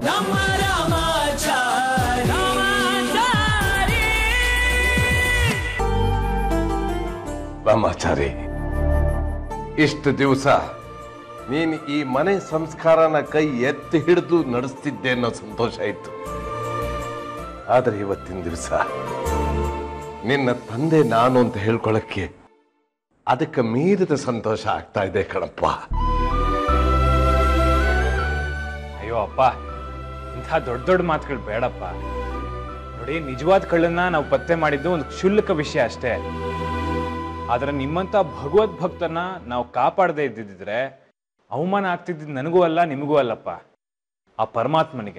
ನಮ್ಮ ರಾಮಾಚಾರಿ ರಾಮಾಚಾರಿ ಇಷ್ಟು ದಿವಸ ನೀನು ಈ ಮನೆ ಸಂಸ್ಕಾರನ ಕೈ ಎತ್ತಿ ಹಿಡಿದು ನಡೆಸ್ತಿದ್ದೆ ಅನ್ನೋ ಸಂತೋಷ ಇತ್ತು ಆದರೆ ಇವತ್ತಿನ ದಿವಸ ನಿನ್ನ ತಂದೆ ನಾನು ಅಂತ ಹೇಳ್ಕೊಳಕ್ಕೆ ಅದಕ್ಕೆ ಮೀರಿದ ಸಂತೋಷ ಆಗ್ತಾ ಇದೆ ಕಣಪ್ಪ ಅಯ್ಯೋ ಅಪ್ಪ ಇಂಥ ದೊಡ್ಡ ದೊಡ್ಡ ಮಾತುಗಳು ಬೇಡಪ್ಪ ನೋಡಿ ನಿಜವಾದ ಕಳ್ಳನ್ನ ನಾವು ಪತ್ತೆ ಮಾಡಿದ್ದು ಒಂದು ಕ್ಷುಲ್ಲಕ ವಿಷಯ ಅಷ್ಟೇ ಆದ್ರೆ ನಿಮ್ಮಂತ ಭಗವದ್ ಭಕ್ತನ ನಾವು ಕಾಪಾಡದೇ ಇದ್ದಿದ್ರೆ ಅವಮಾನ ಆಗ್ತಿದ್ದು ನನಗೂ ಅಲ್ಲ ನಿಮಗೂ ಅಲ್ಲಪ್ಪ ಆ ಪರಮಾತ್ಮನಿಗೆ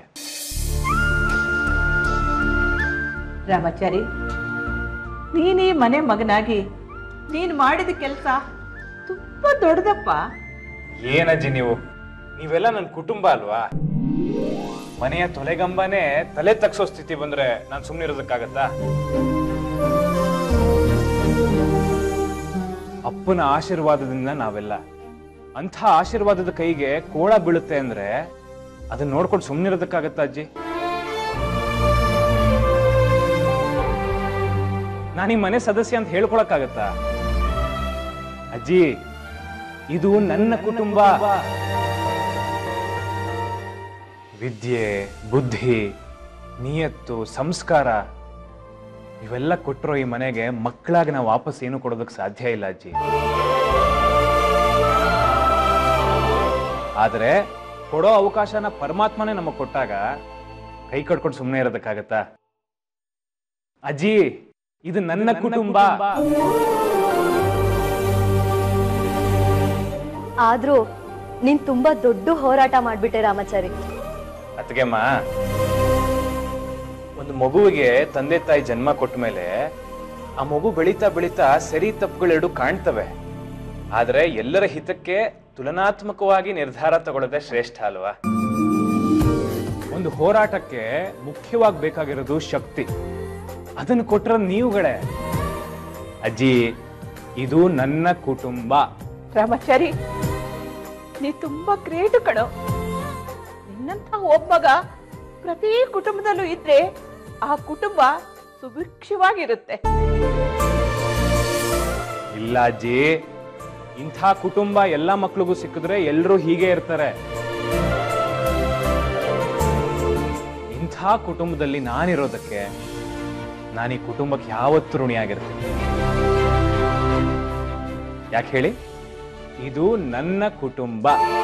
ರಾಮಾಚಾರಿ ನೀನೀ ಮನೆ ಮಗನಾಗಿ ನೀನು ಮಾಡಿದ ಕೆಲಸ ತುಂಬಾ ದೊಡ್ಡದಪ್ಪ ಏನಜ್ಜಿ ನೀವು ನೀವೆಲ್ಲ ನನ್ನ ಕುಟುಂಬ ಅಲ್ವಾ ಮನೆಯ ತೊಲೆಗಂಬನೇ ತಲೆ ತಗ್ಸೋ ಸ್ಥಿತಿ ಬಂದ್ರೆ ನಾನು ಸುಮ್ಮನೆ ಇರೋದಕ್ಕಾಗತ್ತಾ ಅಪ್ಪನ ಆಶೀರ್ವಾದದಿಂದ ನಾವೆಲ್ಲ ಅಂಥ ಆಶೀರ್ವಾದದ ಕೈಗೆ ಕೋಳ ಬೀಳುತ್ತೆ ಅಂದ್ರೆ ಅದನ್ನ ನೋಡ್ಕೊಂಡು ಸುಮ್ಮನಿರೋದಕ್ಕಾಗತ್ತಾ ಅಜ್ಜಿ ನಾನು ಈ ಮನೆ ಸದಸ್ಯ ಅಂತ ಹೇಳ್ಕೊಳಕ್ಕಾಗತ್ತಾ ಅಜ್ಜಿ ಇದು ನನ್ನ ಕುಟುಂಬ ವಿದ್ಯೆ ಬುದ್ಧಿ ನಿಯತ್ತು ಸಂಸ್ಕಾರ ಇವೆಲ್ಲ ಕೊಟ್ಟಿರೋ ಈ ಮನೆಗೆ ಮಕ್ಕಳಾಗಿ ನಾವು ವಾಪಸ್ ಏನು ಕೊಡೋದಕ್ಕೆ ಸಾಧ್ಯ ಇಲ್ಲ ಅಜ್ಜಿ ಆದರೆ ಕೊಡೋ ಅವಕಾಶನ ಪರಮಾತ್ಮನೇ ನಮಗೆ ಕೊಟ್ಟಾಗ ಕೈ ಕಟ್ಕೊಂಡು ಸುಮ್ಮನೆ ಇರೋದಕ್ಕಾಗತ್ತಾ ಅಜ್ಜಿ ಇದು ನನ್ನ ಕುಟುಂಬ ಆದ್ರೂ ನೀನ್ ತುಂಬಾ ದೊಡ್ಡ ಹೋರಾಟ ಮಾಡ್ಬಿಟ್ಟೆ ರಾಮಾಚಾರಿ ಅತ್ಗೆಮ್ಮ ಒಂದು ಮಗುವಿಗೆ ತಂದೆ ತಾಯಿ ಜನ್ಮ ಕೊಟ್ಟ ಮೇಲೆ ಆ ಮಗು ಬೆಳೀತಾ ಬೆಳೀತಾ ಸರಿ ತಪ್ಪುಗಳೆರಡು ಕಾಣ್ತವೆ ಆದ್ರೆ ಎಲ್ಲರ ಹಿತಕ್ಕೆ ತುಲನಾತ್ಮಕವಾಗಿ ನಿರ್ಧಾರ ತಗೊಳ್ಳೋದೇ ಶ್ರೇಷ್ಠ ಅಲ್ವಾ ಒಂದು ಹೋರಾಟಕ್ಕೆ ಮುಖ್ಯವಾಗಿ ಬೇಕಾಗಿರೋದು ಶಕ್ತಿ ಅದನ್ನು ಕೊಟ್ಟರ ನೀವುಗಳೇ ಅಜ್ಜಿ ಇದು ನನ್ನ ಕುಟುಂಬ ರಾಮಾಚಾರಿ ನೀ ತುಂಬಾ ಗ್ರೇಟ್ ಕಣೋ ನಿನ್ನಂತ ಒಬ್ಬಗ ಪ್ರತಿ ಕುಟುಂಬದಲ್ಲೂ ಇದ್ರೆ ಆ ಕುಟುಂಬ ಸುಭಿಕ್ಷವಾಗಿರುತ್ತೆ ಇಲ್ಲ ಅಜ್ಜಿ ಇಂಥ ಕುಟುಂಬ ಎಲ್ಲ ಮಕ್ಳಿಗೂ ಸಿಕ್ಕಿದ್ರೆ ಎಲ್ಲರೂ ಹೀಗೆ ಇರ್ತಾರೆ ಇಂಥ ಕುಟುಂಬದಲ್ಲಿ ನಾನಿರೋದಕ್ಕೆ ನಾನು ಈ ಕುಟುಂಬಕ್ಕೆ ಯಾವತ್ತೂ ಋಣಿಯಾಗಿರ್ತೀನಿ ಯಾಕೆ ಹೇಳಿ ಇದು ನನ್ನ ಕುಟುಂಬ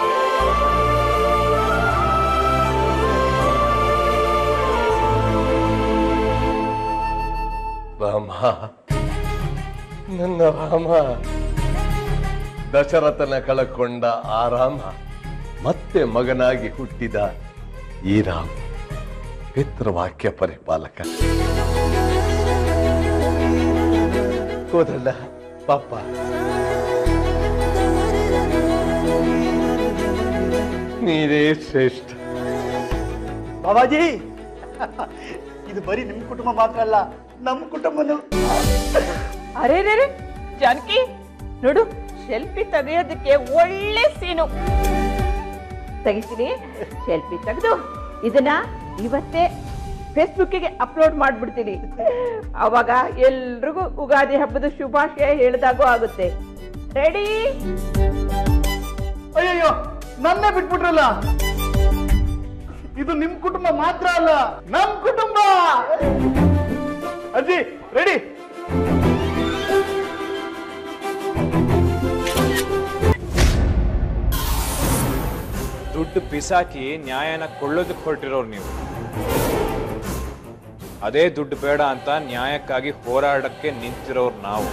ರಾಮ ನನ್ನ ರಾಮ ದಶರಥನ ಕಳಕೊಂಡ ಆ ರಾಮ ಮತ್ತೆ ಮಗನಾಗಿ ಹುಟ್ಟಿದ ಈ ರಾಮ ಪಿತೃವಾಕ್ಯ ಪರಿಪಾಲಕ ಕೋದಣ್ಣ ಪಾಪ ನೀನೇ ಶ್ರೇಷ್ಠ ಬಾಬಾಜಿ ಇದು ಬರೀ ನಿಮ್ ಕುಟುಂಬ ಮಾತ್ರ ಅಲ್ಲ ನಮ್ಮ ಕುಟುಂಬನು ಅರೆ ರೇ ಜಾನಕಿ ನೋಡು ಸೆಲ್ಫಿ ತೆಗೆಯೋದಕ್ಕೆ ಒಳ್ಳೆ ಸೀನು ತೆಗಿತೀನಿ ಸೆಲ್ಫಿ ತೆಗೆದು ಇದನ್ನ ಇವತ್ತೇ ಫೇಸ್ಬುಕ್ಕಿಗೆ ಅಪ್ಲೋಡ್ ಮಾಡ್ಬಿಡ್ತೀನಿ ಅವಾಗ ಎಲ್ರಿಗೂ ಉಗಾದಿ ಹಬ್ಬದ ಶುಭಾಶಯ ಹೇಳಿದಾಗೂ ಆಗುತ್ತೆ ರೆಡಿ ಅಯ್ಯಯ್ಯೋ ನನ್ನೇ ಬಿಟ್ಬಿಟ್ರಲ್ಲ ಇದು ನಿಮ್ ಕುಟುಂಬ ಮಾತ್ರ ಅಲ್ಲ ನಮ್ ಕುಟುಂಬ ಅಜ್ಜಿ ರೆಡಿ ದುಡ್ಡು ಬಿಸಾಕಿ ನ್ಯಾಯನ ಕೊಳ್ಳೋದಕ್ಕೆ ಹೊರಟಿರೋರು ನೀವು ಅದೇ ದುಡ್ಡು ಬೇಡ ಅಂತ ನ್ಯಾಯಕ್ಕಾಗಿ ಹೋರಾಡಕ್ಕೆ ನಿಂತಿರೋರು ನಾವು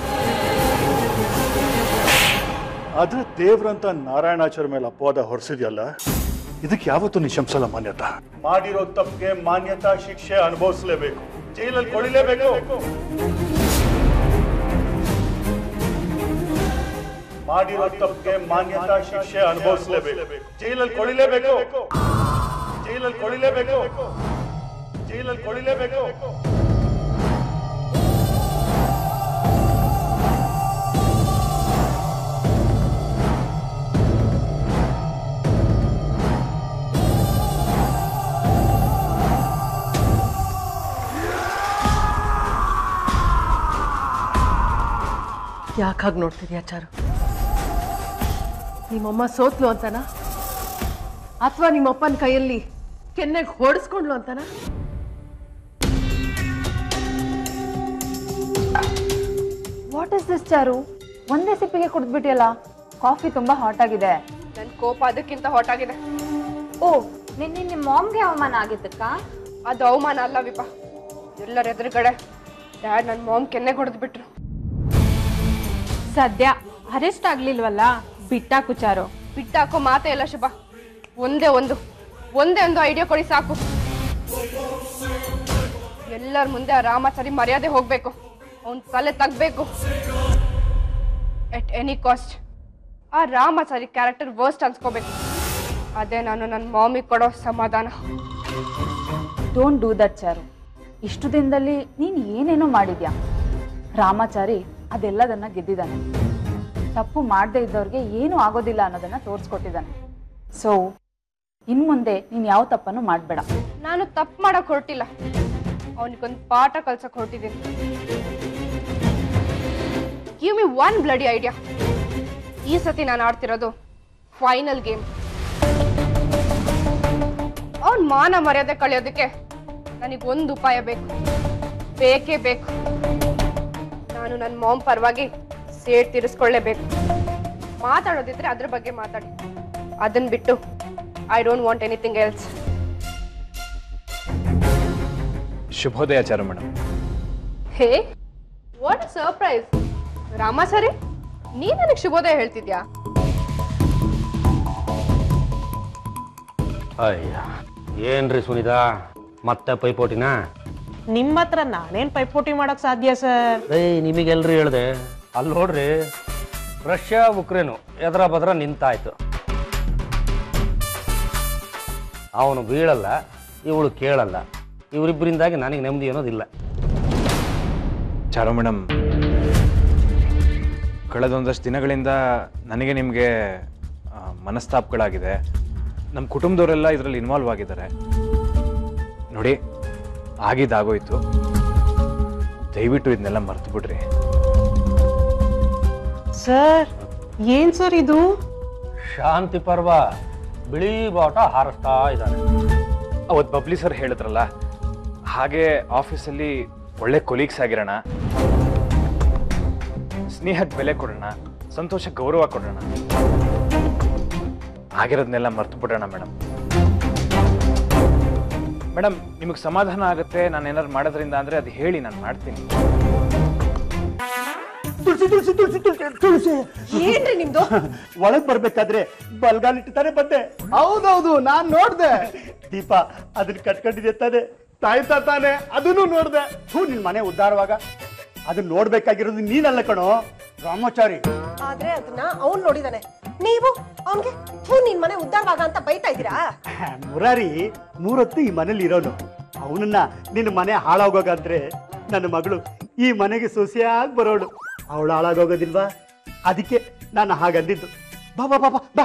ಆದ್ರೆ ದೇವ್ರಂತ ನಾರಾಯಣಾಚಾರ್ಯ ಮೇಲೆ ಅಪವಾದ ಹೊರಿಸಿದ್ಯಲ್ಲ ಇದಕ್ಕೆ ಯಾವತ್ತೂ ನಿಶಂಸಲ್ಲ ಮಾನ್ಯತಾ ಮಾಡಿರೋ ತಪ್ಪಿಗೆ ಮಾನ್ಯತಾ ಶಿಕ್ಷೆ ಅನುಭವಿಸಲೇಬೇಕು ಜೈಲಲ್ಲಿ ಕೊಳಿಲೇಬೇಕು ಮಾಡಿರೋ ತಪ್ಪಿಗೆ ಮಾನ್ಯತಾ ಶಿಕ್ಷೆ ಅನುಭವಿಸಲೇಬೇಕು ಜೈಲಲ್ಲಿ ಕೊಳಿಲೇಬೇಕು ಜೈಲಲ್ಲಿ ಕೊಳಿಲೇಬೇಕು ಜೈಲಲ್ಲಿ ಕೊಳಿಲೇಬೇಕು ಯಾಕಾಗಿ ನೋಡ್ತಿದ್ಯಾ ಚಾರು ನಿಮ್ಮಮ್ಮ ಸೋತ್ಲು ಅಂತನಾ ಅಥವಾ ನಿಮ್ಮಪ್ಪನ ಕೈಯಲ್ಲಿ ಕೆನ್ನೆಗೆ ಹೊಡೆಸ್ಕೊಂಡ್ಲು ಅಂತನಾ ವಾಟ್ ಇಸ್ ದಿಸ್ ಚಾರು ಒಂದೇ ಸಿಪ್ಪಿಗೆ ಕುಡಿದ್ಬಿಟ್ಟಿಯಲ್ಲ ಕಾಫಿ ತುಂಬಾ ಹಾಟ್ ಆಗಿದೆ ನನ್ ಕೋಪ ಅದಕ್ಕಿಂತ ಹಾಟ್ ಆಗಿದೆ ಓ ನಿನ್ನೆ ನಿಮ್ಮ ಮಾಮ್ಗೆ ಅವಮಾನ ಆಗಿದ್ದಕ್ಕ ಅದು ಅವಮಾನ ಅಲ್ಲ ವಿಪ ಎಲ್ಲರ ಎದುರುಗಡೆ ಡ್ಯಾಡ್ ನನ್ನ ಮಾಮ್ ಕೆನ್ನೆ ಹೊಡೆದ್ಬಿಟ್ರು ಸದ್ಯ ಅರೆಸ್ಟ್ ಆಗ್ಲಿಲ್ವಲ್ಲ ಬಿಟ್ಟಾಕು ಚಾರು ಬಿಟ್ಟಾಕೋ ಮಾತೇ ಇಲ್ಲ ಶುಭ ಒಂದೇ ಒಂದು ಒಂದೇ ಒಂದು ಐಡಿಯಾ ಕೊಡಿ ಸಾಕು ಎಲ್ಲರ ಮುಂದೆ ಆ ರಾಮಾಚಾರಿ ಮರ್ಯಾದೆ ಹೋಗ್ಬೇಕು ಅವನ್ ತಲೆ ತಗ್ಬೇಕು ಎಟ್ ಎನಿ ಕಾಸ್ಟ್ ಆ ರಾಮಾಚಾರಿ ಕ್ಯಾರೆಕ್ಟರ್ ವರ್ಸ್ಟ್ ಅನ್ಸ್ಕೋಬೇಕು ಅದೇ ನಾನು ನನ್ನ ಮಾಮಿಗೆ ಕೊಡೋ ಸಮಾಧಾನ ಡೋಂಟ್ ಡೂ ದಟ್ ಚಾರು ಇಷ್ಟು ದಿನದಲ್ಲಿ ನೀನು ಏನೇನೋ ಮಾಡಿದ್ಯಾ ರಾಮಾಚಾರಿ ಅದೆಲ್ಲದನ್ನ ಗೆದ್ದಿದ್ದಾನೆ ತಪ್ಪು ಮಾಡದೇ ಇದ್ದವ್ರಿಗೆ ಏನೂ ಆಗೋದಿಲ್ಲ ಅನ್ನೋದನ್ನ ತೋರಿಸ್ಕೊಟ್ಟಿದ್ದಾನೆ ಸೊ ಇನ್ ಮುಂದೆ ನೀನು ಯಾವ ತಪ್ಪನ್ನು ಮಾಡಬೇಡ ನಾನು ತಪ್ಪು ಮಾಡಕ್ ಹೊರಟಿಲ್ಲ ಅವನಿಗೊಂದು ಪಾಠ ಕಲ್ಸಕ್ ಹೊರಟಿದ್ದೀನಿ give me one bloody idea ಈ ಸತಿ ನಾನು ಆಡ್ತಿರೋದು ಫೈನಲ್ ಗೇಮ್ ಅವನ್ ಮಾನ ಮರ್ಯಾದೆ ಕಳೆಯೋದಕ್ಕೆ ನನಗೆ ಒಂದು ಉಪಾಯ ಬೇಕು ಬೇಕೇ ಬೇಕು ನಾನು ನನ್ನ ಮಾಮ್ ಪರವಾಗಿ ಸೇಡ್ ತೀರಿಸ್ಕೊಳ್ಳೇಬೇಕು ಮಾತಾಡೋದಿದ್ರೆ ಅದ್ರ ಬಗ್ಗೆ ಮಾತಾಡಿ ಅದನ್ನ ಬಿಟ್ಟು I don't want anything else ಶುಭೋದಯ Charu madam hey what surprise Ramachari ನೀ ನನಗೆ ಶುಭೋದಯ ಹೇಳ್ತಿದ್ಯಾ ಅಯ್ಯ ಏನ್ರಿ ಸುನಿತಾ ಮತ್ತೆ ಪೈಪೋಟಿನ ನಿಮ್ಮ ಹತ್ರ ನಾನೇನ್ ಪೈಪೋಟಿ ಮಾಡಕ್ ಸಾಧ್ಯ ಸರ್ ಏಯ್ ನಿಮಗೆಲ್ರಿ ಹೇಳ್ದೆ ಅಲ್ಲಿ ನೋಡ್ರಿ ರಷ್ಯಾ ಉಕ್ರೇನು ಎದ್ರ ಬದ್ರ ನಿಂತಾಯ್ತು ಅವನು ಬೀಳಲ್ಲ ಇವಳು ಕೇಳಲ್ಲ ಇವರಿಬ್ಬರಿಂದಾಗಿ ನನಗೆ ನೆಮ್ಮದಿ ಅನ್ನೋದಿಲ್ಲ ಚಾರು ಮೇಡಮ್ ಕಳೆದ ಒಂದಷ್ಟು ದಿನಗಳಿಂದ ನನಗೆ ನಿಮಗೆ ಮನಸ್ತಾಪಗಳಾಗಿದೆ ನಮ್ಮ ಕುಟುಂಬದವರೆಲ್ಲ ಇದರಲ್ಲಿ ಇನ್ವಾಲ್ವ್ ಆಗಿದ್ದಾರೆ ನೋಡಿ ಆಗಿದ್ದಾಗೋಯ್ತು ದಯವಿಟ್ಟು ಇದನ್ನೆಲ್ಲ ಮರ್ತು ಬಿಡ್ರಿ ಸರ್ ಏನ್ ಸರ್ ಇದು ಶಾಂತಿ ಪರ್ವ ಬಿಳಿ ಬಾಟ ಹಾರಿಸ್ತಾ ಇದ್ದಾನೆ ಅವತ್ತು ಬಬ್ಲಿ ಸರ್ ಹೇಳಿದ್ರಲ್ಲ ಹಾಗೆ ಆಫೀಸಲ್ಲಿ ಒಳ್ಳೆ ಕೊಲೀಗ್ಸ್ ಆಗಿರೋಣ ಸ್ನೇಹಕ್ಕೆ ಬೆಲೆ ಕೊಡೋಣ ಸಂತೋಷ ಗೌರವ ಕೊಡೋಣ ಆಗಿರೋದನ್ನೆಲ್ಲ ಮರ್ತು ಬಿಡೋಣ ಮೇಡಮ್ ಮೇಡಮ್ ನಿಮಗೆ ಸಮಾಧಾನ ಆಗುತ್ತೆ ನಾನು ಏನಾದ್ರು ಮಾಡೋದ್ರಿಂದ ಅಂದ್ರೆ ಅದು ಹೇಳಿ ನಾನು ಮಾಡ್ತೀನಿ ತುಳಸಿ ತುಳಸಿ ತುಳಸಿ ತುಳಸಿ ತುಳಸಿ ಏನ್ರಿ ನಿಮ್ದು ಒಳಗ್ ಬರ್ಬೇಕಾದ್ರೆ ಬಲ್ಗಾಲಿಟ್ಟು ತಾನೇ ಬಂದೆ ಹೌದೌದು ನಾನ್ ನೋಡ್ದೆ ದೀಪ ಅದನ್ನ ಕಟ್ಕೊಂಡಿದೆ ತಾನೆ ತಾಯ್ತಾ ತಾನೆ ಅದನ್ನು ನೋಡ್ದೆ ಹೂ ನಿನ್ ಮನೆ ಉದ್ಧಾರವಾಗ ಅದನ್ನ ನೋಡ್ಬೇಕಾಗಿರೋದು ನೀನಲ್ಲ ಕಣೋ ರಾಮಾಚಾರಿ ಆದ್ರೆ ಅದನ್ನ ಅವ್ನ್ ನೋಡಿದಾನೆ ನೀವು ಅವನ್ಗೆ ಥೂ ನಿನ್ ಮನೆ ಉದ್ದಾರವಾಗ ಅಂತ ಬೈತಾ ಇದ್ದೀರಾ ಮುರಾರಿ ಮೂರೊತ್ತು ಈ ಮನೇಲಿ ಇರೋನು ಅವನನ್ನ ನಿನ್ನ ಮನೆ ಹಾಳಾಗೋಗಾದ್ರೆ ನನ್ನ ಮಗಳು ಈ ಮನೆಗೆ ಸೊಸೆಯಾಗಿ ಬರೋಳು ಅವಳು ಹಾಳಾಗೋಗೋದಿಲ್ವಾ ಅದಕ್ಕೆ ನಾನು ಹಾಗಂದಿದ್ದು ಬಾ ಬಾ ಬಾ ಬಾ ಬಾ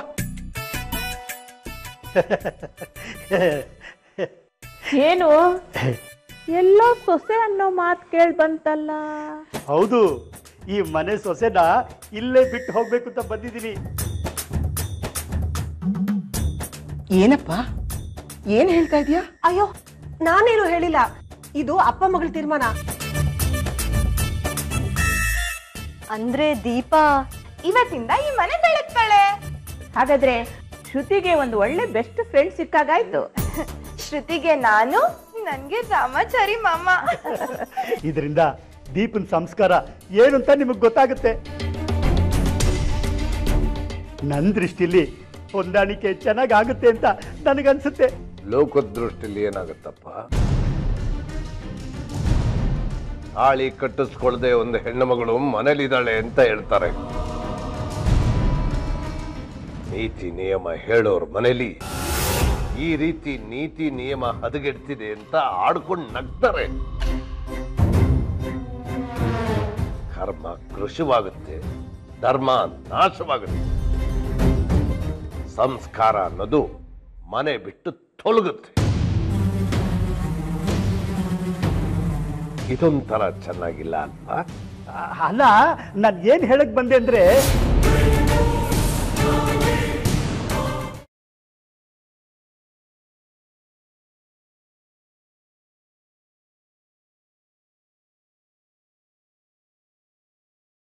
ಏನು ಎಲ್ಲೋ ಸೊಸೆ ಅನ್ನೋ ಮಾತು ಕೇಳಿ ಬಂತಲ್ಲ ಹೌದು ಈ ಮನೆ ಸೊಸೆನ ಇಲ್ಲೇ ಬಿಟ್ಟು ಹೋಗ್ಬೇಕು ಅಂತ ಬಂದಿದ್ದೀನಿ ಏನಪ್ಪ ಏನ್ ಹೇಳ್ತಾ ಇದೀಯಾ ಅಯ್ಯೋ ನಾನೇನು ಹೇಳಿಲ್ಲ ಇದು ಅಪ್ಪ ಮಗಳ ತೀರ್ಮಾನ ಅಂದ್ರೆ ದೀಪಾ ಇವತ್ತಿಂದ ಈ ಮನೆ ಬೆಳಗ್ತಾಳೆ ಹಾಗಾದ್ರೆ ಶ್ರುತಿಗೆ ಒಂದು ಒಳ್ಳೆ ಬೆಸ್ಟ್ ಫ್ರೆಂಡ್ ಸಿಕ್ಕಾಗಾಯ್ತು ಶ್ರುತಿಗೆ ನಾನು ನನ್ಗೆ ರಾಮಾಚಾರಿ ಮಾಮ ಇದರಿಂದ ದೀಪನ್ ಸಂಸ್ಕಾರ ಏನು ಅಂತ ನಿಮಗೆ ಗೊತ್ತಾಗುತ್ತೆ ನನ್ನ ದೃಷ್ಟಿಲಿ ಹೊಂದಾಣಿಕೆ ಚೆನ್ನಾಗ್ ಆಗುತ್ತೆ ಅಂತ ನನಗನ್ಸುತ್ತೆ ಲೋಕದ ದೃಷ್ಟಿಲಿ ಏನಾಗುತ್ತಪ್ಪ ತಾಳಿ ಕಟ್ಟಿಸ್ಕೊಳ್ದೆ ಒಂದು ಹೆಣ್ಣು ಮಗಳು ಮನೇಲಿದ್ದಾಳೆ ಅಂತ ಹೇಳ್ತಾರೆ ನೀತಿ ನಿಯಮ ಹೇಳೋರ್ ಮನೇಲಿ ಈ ರೀತಿ ನೀತಿ ನಿಯಮ ಹದಗೆಡ್ತಿದೆ ಅಂತ ಆಡ್ಕೊಂಡು ನಗ್ತಾರೆ ಕರ್ಮ ಕೃಷಿವಾಗುತ್ತೆ ಧರ್ಮ ನಾಶವಾಗುತ್ತೆ ಸಂಸ್ಕಾರ ಅನ್ನೋದು ಮನೆ ಬಿಟ್ಟು ತೊಲಗುತ್ತೆ ಇದೊಂಥರ ಚೆನ್ನಾಗಿಲ್ಲ ಅಲ್ವಾ ಅಲ್ಲ ನಾನು ಏನು ಹೇಳಕ್ ಬಂದೆ ಅಂದ್ರೆ